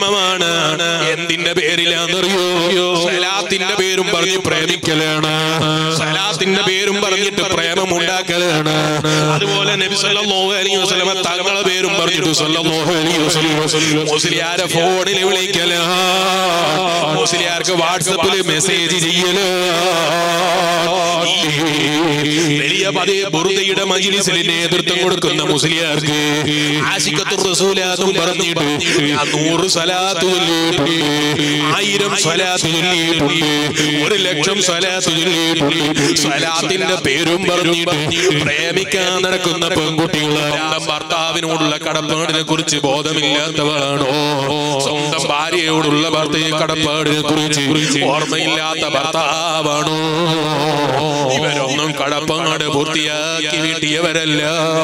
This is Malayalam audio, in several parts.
പ്രേമമാണ് എന്തിന്റെ പേരിലാണെന്നറിയോ സലാത്തിന്റെ പേരും പറഞ്ഞ് പ്രേമിക്കലാണ് സലാത്തിന്റെ പേരും പറഞ്ഞിട്ട് പ്രേമം ഉണ്ടാക്കലാണ് അതുപോലെ നബി സല്ലല്ലാഹു അലൈഹി വസല്ലമ തങ്ങളെ പേരും പറഞ്ഞിട്ട് സല്ലല്ലാഹു അലൈഹി വസല്ലം മുസ്ലിയാരെ ഫോണിൽ വിളിക്കല മുസ്ലിയാർക്ക് വാട്സപ്പിൽ മെസ്സേജ് ചെയ്യല വലിയ പതേ ബുറുദയുടെ മജിലിസിൽ നേതൃത്വം കൊടുക്കുന്ന മുസ്ലിയാർക്ക് ആശിക്കത്തു റസൂലാത്തും പറഞ്ഞിട്ട് ഞാൻ നൂറ് സലാത്ത് ചൊല്ലിയിട്ടുണ്ട് ആയിരം സലാത്ത് ചൊല്ലിയിട്ടുണ്ട് ഒരു ലക്ഷം സലാത്ത് ചൊല്ലിയിട്ടുണ്ട് സലാത്തിന്റെ പേരും പറഞ്ഞിട്ട് പ്രേമിക്കാൻ നടക്കുന്ന പെൺകുട്ടികൾ സ്വന്തം ഭർത്താവിനോടുള്ള കടപ്പാടിനെ കുറിച്ച് ബോധമില്ലാത്തവരാണോ സ്വന്തം ഭാര്യയോടുള്ള ഭർത്തയെ കടപ്പാടിനെ കുറിച്ച് ഓർമ്മയില്ലാത്ത ഭർത്താവാണോ ഇവരൊന്നും കടപ്പാട് പൂർത്തിയാക്കി വീട്ടിയവരല്ല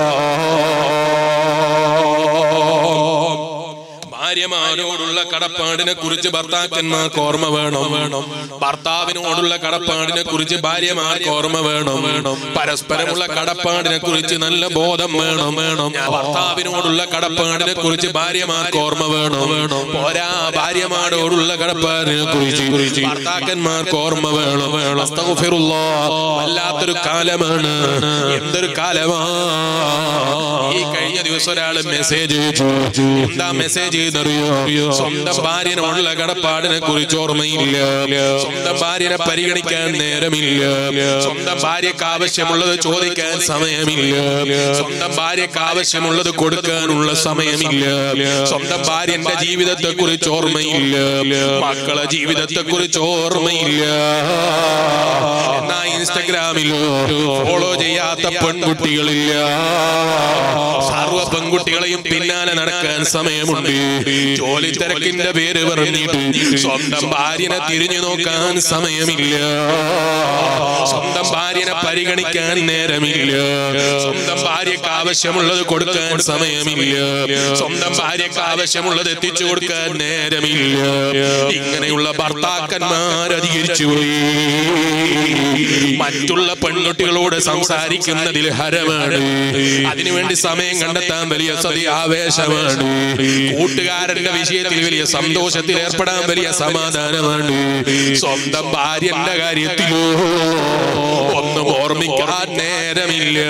ഭാര്യമാരോടുള്ള കടപ്പാടിനെ കുറിച്ച് ഭർത്താക്കന്മാർക്ക് ഓർമ്മ വേണം വേണം ഭർത്താവിനോടുള്ള കടപ്പാടിനെ കുറിച്ച് ഭാര്യമാർക്ക് ഓർമ്മ വേണം വേണം പരസ്പരമുള്ള കടപ്പാടിനെ കുറിച്ച് നല്ല ബോധം വേണം വേണം ഭർത്താവിനോടുള്ള കടപ്പാടിനെ കുറിച്ച് ഭാര്യമാർക്ക് ഓർമ്മ വേണം വേണം പോരാ ഭാര്യമാരോടുള്ള കടപ്പാടിനെ കുറിച്ച് ഭർത്താക്കന്മാർക്ക് ഓർമ്മ വേണം വേണം അസ്തഗ്ഫിറുല്ലാഹ്. വല്ലാത്തൊരു കാലമാണ് എന്തൊരു കാലമാ ഈ കഴിഞ്ഞ ദിവസം ഒരാള് മെസ്സേജ് അയച്ചു എന്താ മെസ്സേജ് ചെയ്തറിയോ സ്വന്തം ഭാര്യനോടുള്ള കടപ്പാടിനെ കുറിച്ച് ഓർമ്മയില്ല സ്വന്തം ഭാര്യനെ പരിഗണിക്കാൻ നേരമില്ല സ്വന്തം ഭാര്യക്ക് ആവശ്യമുള്ളത് ചോദിക്കാൻ സമയമില്ല സ്വന്തം ഭാര്യക്ക് ആവശ്യമുള്ളത് കൊടുക്കാനുള്ള സമയമില്ല സ്വന്തം ഭാര്യന്റെ ജീവിതത്തെ കുറിച്ച് ഓർമ്മയില്ല മക്കളെ ജീവിതത്തെ കുറിച്ച് ഓർമ്മയില്ല എന്നാ ഇൻസ്റ്റഗ്രാമിൽ ഫോളോ ചെയ്യാത്ത പെൺകുട്ടികളില്ല സർവ പെൺകുട്ടികളെയും പിന്നാലെ നടക്കാൻ സമയമുണ്ട് ജോലി തിരക്കിന്റെ പേര് പറഞ്ഞിട്ട് സ്വന്തം ഭാര്യനെ തിരിഞ്ഞു നോക്കാൻ സമയമില്ല സ്വന്തം ഭാര്യനെ പരിഗണിക്കാൻ നേരമില്ല സ്വന്തം ഭാര്യക്ക് ആവശ്യമുള്ളത് കൊടുക്കാൻ സമയമില്ല സ്വന്തം ഭാര്യക്ക് ആവശ്യമുള്ളത് എത്തിച്ചു കൊടുക്കാൻ നേരമില്ല ഇങ്ങനെയുള്ള ഭർത്താക്കന്മാർ അധികരിച്ചു പോയി മറ്റുള്ള പെൺകുട്ടികളോട് സംസാരിക്കുന്നതിൽ ഹരമാണ് അതിനുവേണ്ടി സമയം കണ്ടെത്താൻ വലിയ സതി ആവേശമാണ് കൂട്ടുകാരന്റെ വിഷയത്തിൽ വലിയ സന്തോഷത്തിൽ ഏർപ്പെടാൻ വലിയ സമാധാനമാണ് സ്വന്തം ഭാര്യന്റെ കാര്യത്തിലോ ഒന്നും ഓർമ്മിക്കാൻ നേരമില്ല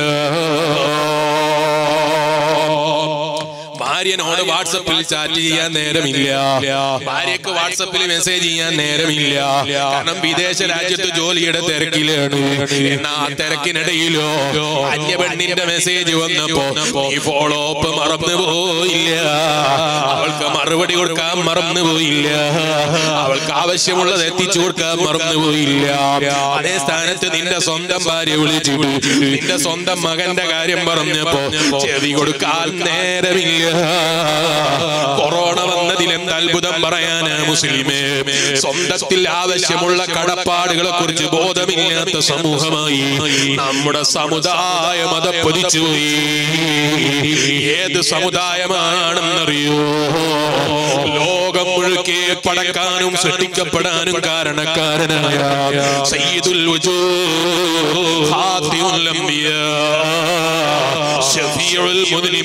ഭാര്യനോട് വാട്സപ്പിൽ ചാറ്റ് ചെയ്യാൻ നേരമില്ല ഭാര്യക്ക് വാട്സപ്പിൽ മെസ്സേജ് ചെയ്യാൻ നേരമില്ല കാരണം വിദേശ രാജ്യത്ത് ജോലിയുടെ തിരക്കിലാണ് എന്നാ ആ തിരക്കിനിടയിലോ അന്യ പെണ്ണിന്റെ മെസ്സേജ് വന്നപ്പോ ഈ ഫോളോ അപ്പ് മറന്നു പോയില്ല അവൾക്ക് മറുപടി കൊടുക്കാൻ മറന്നു പോയില്ല അവൾക്ക് ആവശ്യമുള്ളത് എത്തിച്ചു കൊടുക്കാൻ മറന്നു പോയില്ല അതേ സ്ഥാനത്ത് നിന്റെ സ്വന്തം ഭാര്യ വിളിച്ചിട്ട് നിന്റെ സ്വന്തം മകന്റെ കാര്യം പറഞ്ഞപ്പോ ചെവി കൊടുക്കാൻ നേരമില്ല കൊറോണ വന്നതിൽ എന്ത് അത്ഭുതം പറയാന് മുസ്ലിമേ സ്വന്തത്തിൽ ആവശ്യമുള്ള കടപ്പാടുകളെ കുറിച്ച് ബോധമില്ലാത്ത സമൂഹമായി നമ്മുടെ സമുദായം അതപ്പൊതിച്ചുപോയി ഏത് സമുദായമാണെന്നറിയോ ലോകം മുഴുക്കെ പടക്കാനും സൃഷ്ടിക്കപ്പെടാനും കാരണക്കാരനായ സയ്യിദുൽ വജൂദ് ഖാതിമുൽ അംബിയാ ഷഫീഉൽ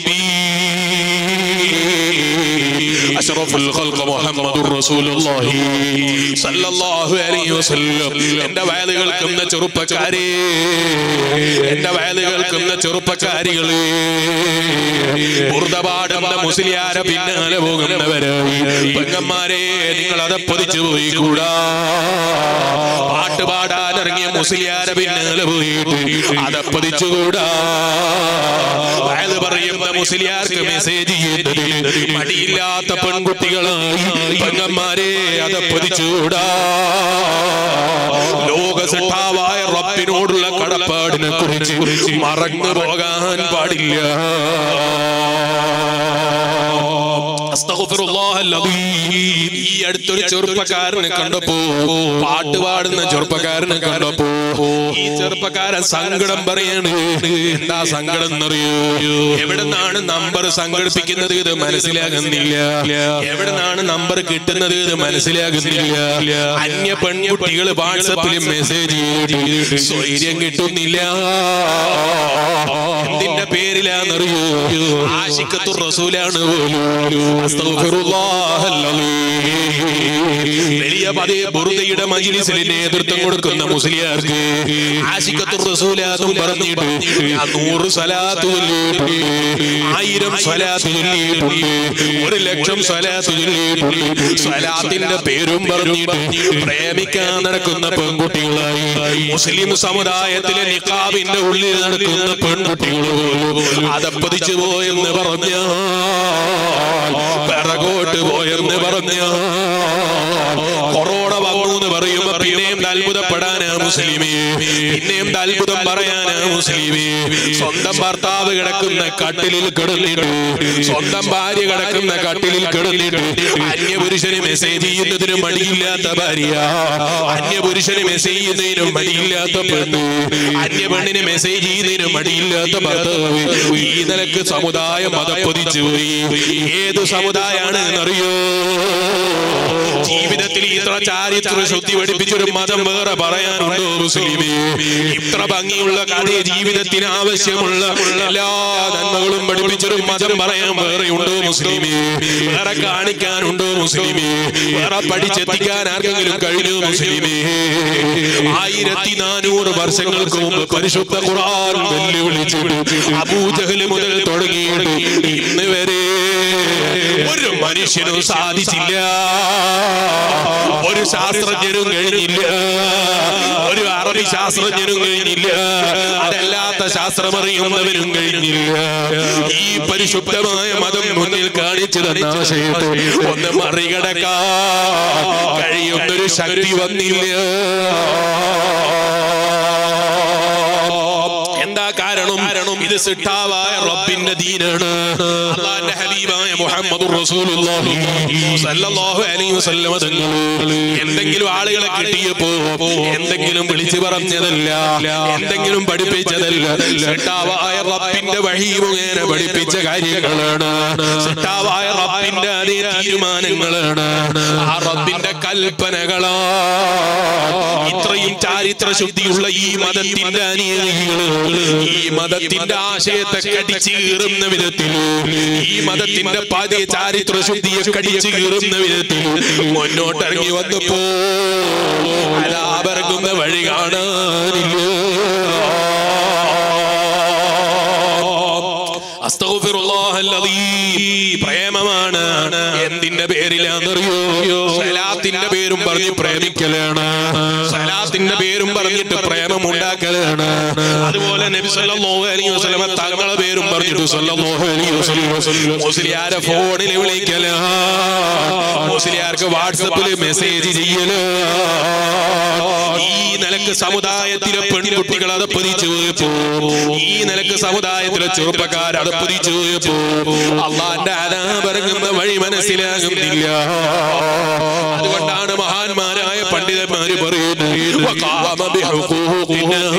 മുദ്നിബീൻ അഷ്റഫുൽ ഖൽഖ് മുഹമ്മദുർ റസൂലുള്ളാഹി സല്ലല്ലാഹു അലൈഹി വസല്ലം എന്റെ വയത് കേൾക്കുന്ന ചെറുപ്പക്കാരെ എന്റെ വയത് കേൾക്കുന്ന ചെറുപ്പക്കാരികളെ ബുർദപാടുന്ന മുസ്ലിയാരെ പിന്നാലെ പോകുന്നവരായി പെങ്ങന്മാരെ നിങ്ങൾ അത് പൊതിച്ചു പോയി കൂടാ പാട്ട് പാടാൻ ഇറങ്ങിയ മുസ്ലിയാരെ പിന്നാലെ പോയിട്ട് അത് പൊതിച്ചുകൂടാ വയത് പറയുന്ന മുസ്ലിയാർക്ക് മെസ്സേജ് ചെയ്യുന്നതിൽ മടിയില്ലാത്ത പെൺകുട്ടികളായി പെങ്ങന്മാരെ അത് പൊതിച്ചുകൂടാ ലോക സട്ടാവായ റബ്ബിനോടുള്ള കടപ്പാടിനെ കുറിച്ച് മറന്നു പോകാൻ പാടില്ല അസ്തഗ്ഫിറുല്ലാഹ് അൽ-അദീം. ഈ അടുത്തൊരു ചെറുപ്പക്കാരനെ കണ്ടപ്പോ പാട്ട് പാടുന്ന ചെറുപ്പക്കാരനെ കണ്ടപ്പോ ഈ ചെറുപ്പക്കാരൻ സങ്കടം പറയാണ് എന്താ സങ്കടം എന്നറിയോ എവിടെന്നാണ് നമ്പർ സംഘടിപ്പിക്കുന്നത് ഇത് മനസ്സിലാകുന്നില്ല എവിടെന്നാണ് നമ്പർ കിട്ടുന്നത് ഇത് മനസ്സിലാകുന്നില്ല അന്യ പെൺകുട്ടികൾ വാട്സപ്പിൽ മെസ്സേജ് ചെയ്തിട്ട് സ്വൈര്യം കിട്ടുന്നില്ല എന്തിന്റെ പേരിലാന്നറിയോ ആശിക്കത്തു റസൂലാണ് പോലും അസ്തഗ്ഫിറുല്ലാഹൽ അലീം. വലിയ പതേ ബുറുദയുടെ മജിലിസിൽ നേതൃത്വം കൊടുക്കുന്ന മുസ്ലിയാർക്ക് ആശിക്കത്തു റസൂലാത്തും പറഞ്ഞിട്ട് ഞാൻ നൂറ് സ്വലാത്ത് ചൊല്ലിയിട്ടുണ്ട് ആയിരം സ്വലാത്ത് ചൊല്ലിയിട്ടുണ്ട് ഒരു ലക്ഷം സ്വലാത്ത് ചൊല്ലിയിട്ടുണ്ട് സ്വലാത്തിന്റെ പേരും പറഞ്ഞിട്ട് പ്രേമിക്കാൻ നടക്കുന്ന പെൺകുട്ടികളായി മുസ്ലിം സമുദായത്തിലെ നിക്കാബിന്റെ ഉള്ളിൽ നടക്കുന്ന പെൺകുട്ടികൾ പോലും അതപ്പതിച്ചു പോയെന്ന് പറഞ്ഞാൽ പിറകോട്ട് പോയെന്ന് പറഞ്ഞാൽ കൊറോണ വന്നു എന്ന് പറയുമ്പോ പിന്നെയും അത്ഭുതപ്പെടാനാ മുസ്ലിമേ പിന്നെയും അത്ഭുതം പറയാനാ മുസ്ലിമേ സ്വന്തം ഭർത്താവ് കിടക്കുന്ന കട്ടിലിൽ കിടന്നിട്ട് സ്വന്തം ഭാര്യ കിടക്കുന്ന കട്ടിലിൽ കിടന്നിട്ട് അന്യപുരുഷന് മെസ്സേജ് ചെയ്യുന്നതിന് മടിയില്ലാത്ത ഭാര്യ അന്യപുരുഷന് മെസ്സേജ് ചെയ്യുന്നതിനും മടിയില്ലാത്ത പെണ്ണ് അന്യ പെണ്ണിന് മെസ്സേജ് ചെയ്യുന്നതിനും മടിയില്ലാത്ത ഭർത്താവ് ഈ നിലക്ക് സമുദായം മതപ്പൊതിച്ചു പോയി ഏത് സമുദായമാണ് എന്നറിയോ ജീവിതത്തിൽ ഇത്ര ചാരിത്ര ശുദ്ധി പഠിപ്പിച്ചൊരു മതം വേറെ പറയാനുണ്ടോ മുസ്ലിമേ ഇത്ര ഭംഗിയുള്ള കഥ ജീവിതത്തിന് ആവശ്യമുള്ള എല്ലാ നന്മകളും പഠിപ്പിച്ചൊരു മതം പറയാൻ വേറെ ഉണ്ടോ മുസ്ലിമേ വേറെ കാണിക്കാനുണ്ടോ മുസ്ലിമേ വേറെ പഠിച്ചെത്തിക്കാൻ ആർക്കെങ്കിലും കഴിഞ്ഞു മുസ്ലിമേ ആയിരത്തി നാനൂറ് വർഷങ്ങൾക്ക് മുമ്പ് പരിശുദ്ധ ഖുർആൻ വെല്ലുവിളിച്ചിട്ട് അബൂജഹല് മുതൽ തുടങ്ങിയിട്ട് ഇന്ന് വരെ ഒരു മനുഷ്യനും സാധിച്ചില്ല ഒരു ശാസ്ത്രജ്ഞനും കഴിഞ്ഞില്ല ഒരു അറബി ശാസ്ത്രജ്ഞനും കഴിഞ്ഞില്ല അതല്ലാത്ത ശാസ്ത്രമറിയുന്നവരും കഴിഞ്ഞില്ല ഈ പരിശുദ്ധമായ മതം മുന്നിൽ കാണിച്ചു തന്ന ആശയത്തെ ഒന്ന് മറികടക്കാൻ കഴിയുന്നൊരു ശക്തി വന്നില്ല എന്താ കാരണം കാരണം ഇത് സിട്ടാവായ റബ്ബിന്റെ ദീനാണ് അള്ളാന്റെ ഹബീബായ മുഹമ്മദ് റസൂലുള്ളാഹി സല്ലല്ലാഹു അലൈഹി വസല്ലമ തങ്ങൾ എന്തെങ്കിലും ആളുകളെ കിട്ടിയപ്പോ എന്തെങ്കിലും വിളിച്ചു പറഞ്ഞതല്ല എന്തെങ്കിലും പഠിപ്പിച്ചതല്ല സിട്ടാവായ റബ്ബിന്റെ വഴി മുഖേന പഠിപ്പിച്ച കാര്യങ്ങളാണ് സിട്ടാവായ റബ്ബിന്റെ അതേ തീരുമാനങ്ങളാണ് ആ റബ്ബിന്റെ കൽപ്പനകളാണ് ഇത്രയും ചാരിത്ര ശുദ്ധിയുള്ള ഈ മതത്തിന്റെ അനുയായികള് ഈ മതത്തിന്റെ ആശയത്തെ കടിച്ചു കീറുന്ന വിധത്തിൽ ഈ മതത്തിന്റെ പതി ചാരിത്ര ശുദ്ധിയെ കടിച്ചു കീറുന്ന വിധത്തിൽ മുന്നോട്ടിറങ്ങി വന്നപ്പോ അലാപറങ്ങുന്ന വഴി കാണാനില്ല അസ്തഗ്ഫിറുല്ലാഹൽ അദീം. പ്രേമമാണ് എന്തിന്റെ പേരിലാണെന്നറിയോ സലാത്തിന്റെ പേരും പറഞ്ഞ് പ്രേമിക്കലാണ് സലാത്തിന്റെ പേരും പറഞ്ഞിട്ട് പ്രേമം ഉണ്ടാക്കലാണ് അതുപോലെ നബി സല്ലല്ലാഹു അലൈഹി വസല്ലമ തങ്ങളെ പേരും പറഞ്ഞിട്ട് സല്ലല്ലാഹു അലൈഹി വസല്ലം മുസ്ലിയാരെ ഫോണിൽ വിളിക്കല മുസ്ലിയാർക്ക് വാട്സപ്പിൽ മെസ്സേജ് ചെയ്യല ഈ നിലക്ക് സമുദായത്തിലെ പെൺകുട്ടികൾ അത് പതിച്ചു പോയപ്പോ ഈ നിലക്ക് സമുദായത്തിലെ ചെറുപ്പക്കാർ അത് പതിച്ചു പോയപ്പോ അള്ളാന്റെ അനാപറങ്ങുന്ന വഴി മനസ്സിലാകുന്നില്ല അതുകൊണ്ടാണ് മഹാന്മാരായ പണ്ഡിതന്മാര് പറയുന്നത് വഖാമ ബിഹുഖൂഖിന്നാസ്.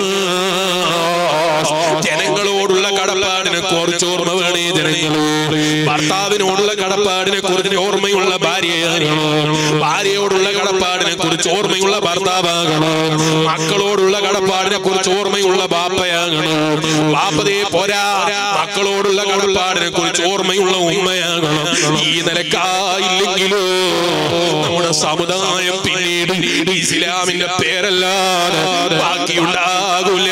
ജനങ്ങളോടുള്ള കടപ്പാടിനെ കുറിച്ച് ഓർമ്മ വേണേ ജനങ്ങള് ഭർത്താവിനോടുള്ള കടപ്പാടിനെ കുറിച്ച് ഓർമ്മയുള്ള ഭാര്യയാകണം ഭാര്യയോടുള്ള കടപ്പാടിനെ കുറിച്ച് ഓർമ്മയുള്ള ഭർത്താവാകണം മക്കളോടുള്ള കടപ്പാടിനെ കുറിച്ച് ഓർമ്മയുള്ള ബാപ്പയാകണം ബാപ്പതേ പോരാ മക്കളോടുള്ള കടപ്പാടിനെ കുറിച്ച് ഓർമ്മയുള്ള ഉമ്മയാകണം ഈ നിലക്കായില്ലെങ്കിലോ നമ്മുടെ സമുദായം പിന്നീട് ഇസ്ലാമിന്റെ പേരല്ലാതെ ബാക്കിയുണ്ടാകൂല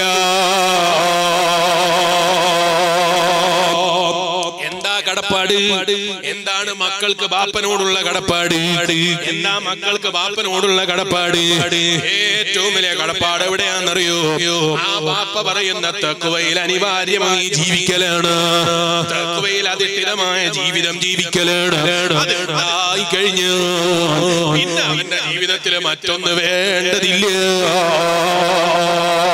എന്താ കടപ്പാട് എന്താണ് മക്കൾക്ക് ബാപ്പനോടുള്ള കടപ്പാട് എന്താ മക്കൾക്ക് ബാപ്പനോടുള്ള കടപ്പാട് ഏറ്റവും വലിയ കടപ്പാട് എവിടെയാണെന്നറിയോ ആ ബാപ്പ പറയുന്ന തക്കുവയിൽ അനിവാര്യമായി ജീവിക്കലാണ് തക്കുവയിൽ അധിഷ്ഠിതമായ ജീവിതം ജീവിക്കലാണ് അത് ഉണ്ടായി കഴിഞ്ഞു പിന്നെ അവന്റെ ജീവിതത്തിൽ മറ്റൊന്ന് വേണ്ടതില്ല